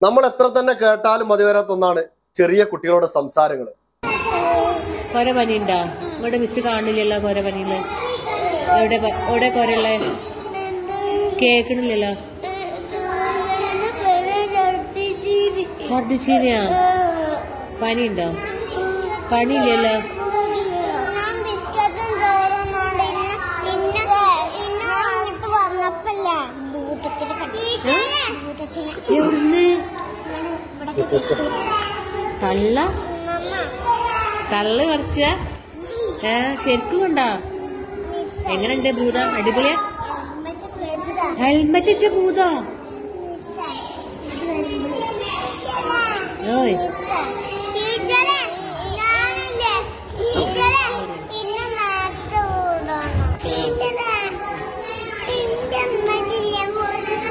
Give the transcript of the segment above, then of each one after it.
നമ്മൾ എത്ര തന്നെ കേട്ടാലും മതി വരാത്ത ഒന്നാണ് ചെറിയ കുട്ടികളുടെ സംസാരങ്ങൾ കൊര പനിയുണ്ടോ ഇവിടെ മിസ് കാണില്ലല്ലോ കൊര പനിയില് എവിടെ പ- എവിടെ കൊരയുള്ളേ കേക്കണില്ലല്ലോ ഛർദിച്ചീനയാ പനിയുണ്ടോ പനിയില്ലല്ലോ ഞാൻ ബിസ്ക്കറ്റും ചോറുന്നോണ്ട് ഇന്ന ഇന്ന ഇന്ന അങ്ങോട്ട് വന്നപ്പല്ല ഭൂതത്തിന് കട്ടി ഭൂതത്തിന് എവിടുന്ന് ഇവിടെ കിട്ടി തള്ള മമ്മ തള്ള് പറിച്ച ഏ ശരിക്കും കണ്ടോ എങ്ങനെയുണ്ട് ഭൂത അടിപൊളിയാ മറ്റേ പേരിതാ ഹെൽമെറ്റ് വെച്ച ഭൂതോ ഓയ് ടീച്ചറെ ഞാനില്ലേ ടീച്ചറെ ഇന്ന നേരത്തെ ഓടണം ടീച്ചറെ എന്റെ അമ്മക്കില്ലേ മുഴുത്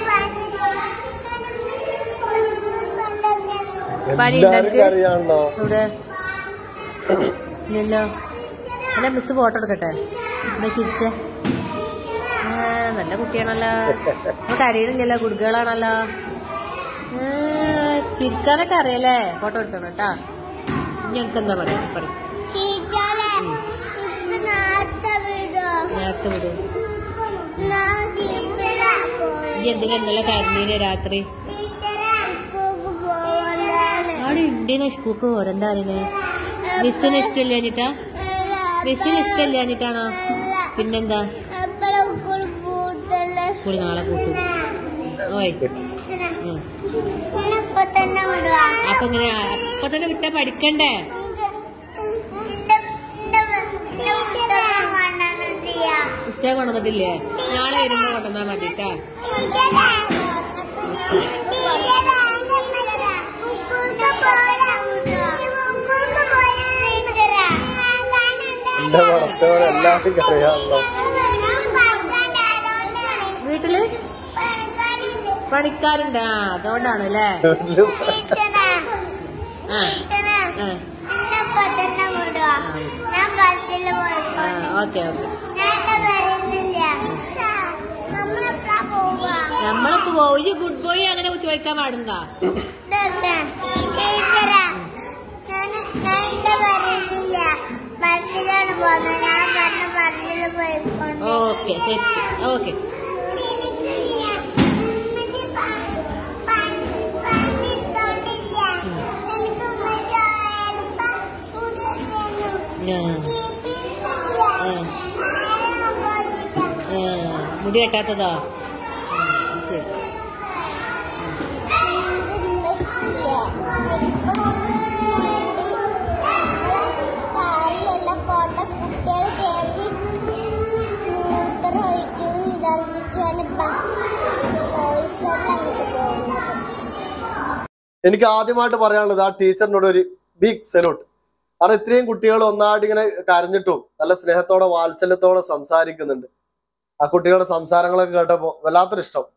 പനി എല്ലാവർക്കും ഉണ്ടാക്കി? അറിയാണല്ലോ ഇവിടെ ഇല്ലല്ലോ അല്ല മിസ് ഫോട്ടോ എടുക്കട്ടെ എന്നാ ചിരിച്ചേ ആ, നല്ല കുട്ടിയാണല്ലോ അപ്പൊ കരയണില്ലല്ലോ കുടുക്കുകളാണല്ലോ ചിരിക്കാനൊക്കെ അറിയാലേ ഫോട്ടോ എടുക്കണം കേട്ടാ ഞങ്ങൾക്ക് എന്താ പറയാ പറയും ടീച്ചറെ ഇപ്പൊ നേരത്തെ വിടോ നേരത്തെ വിടും ഞാൻ ജീപ്പിലാ ഈ എന്തിനാ ഇന്നലെ കരഞ്ഞീനെ രാത്രി ടീച്ചറെ സ്കൂൾക്ക് പോകണ്ടാണ് അവിടെ ഉണ്ടേനോ സ്കൂൾക്ക് പോരെന്താ പറയുന്നത് മിസ്സിന് ഇഷ്ടമില്ല അനിട്ടാ മിസ്സിന് ഇഷ്ടമില്ല അനിട്ടാണോ പിന്നെന്താ എപ്പോഴും സ്കൂളിൽ പോകണ്ടല്ലേ സ്കൂൾ നാളെ കൂട്ടും ഓയ് ഉം. ഇപ്പൊ തന്നെ വിടുക അപ്പൊ ഇങ്ങനെ അപ്പൊ തന്നെ വിട്ടാ പഠിക്കണ്ടേ പുസ്തകം കൊണ്ടുവന്നിട്ടില്ലേ നാളെ വരുമ്പോ കൊണ്ടുവന്നാ മതി കേട്ടാ എന്റെ പടച്ചവരെ എല്ലാവർക്കും അറിയാമല്ലോ വീട്ടില് പണിക്കാരുണ്ട് ആ അതുകൊണ്ടാണ് അല്ലേ ആ ആ ഞാൻ കളിച്ചില്ല പോയപ്പോ ആ ഓക്കെ ഓക്കെ ഞാൻ വരുന്നില്ല നമ്മളെപ്പഴാ പോവാ നമ്മളൊക്കെ പോയി ഈ ഗുഡ് ബോയ് അങ്ങനെ ചോദിക്കാൻ പാടുണ്ടാ ഇതൊക്കെ ടീച്ചറെ ഞാൻ ഞാൻ എന്റെ പറയുന്നില്ല ബസ്സിലാണ് പോകുന്നത് ഞാൻ പറഞ്ഞ ബസ്സിൽ പോയിക്കൊണ്ട് ഓക്കെ ശരി ഓക്കെ മുടി കെട്ടാത്തതോ ഉം, ശരി കുട്ടികൾ കയറി മൂത്രം ഒഴിക്കും ഇതർജിച്ചാണ് ബോയ്സ് എല്ലാം അങ്ങോട്ട് പോകുന്നത് എനിക്ക് ആദ്യമായിട്ട് പറയാനുള്ളത് ആ ടീച്ചറിനോട് ഒരു ബിഗ് സല്യൂട്ട് കാരണം ഇത്രയും കുട്ടികൾ ഒന്നായിട്ട് ഇങ്ങനെ കരഞ്ഞിട്ടും നല്ല സ്നേഹത്തോടെ വാത്സല്യത്തോടെ സംസാരിക്കുന്നുണ്ട് ആ കുട്ടികളുടെ സംസാരങ്ങളൊക്കെ കേട്ടപ്പോ വല്ലാത്തൊരു ഇഷ്ടം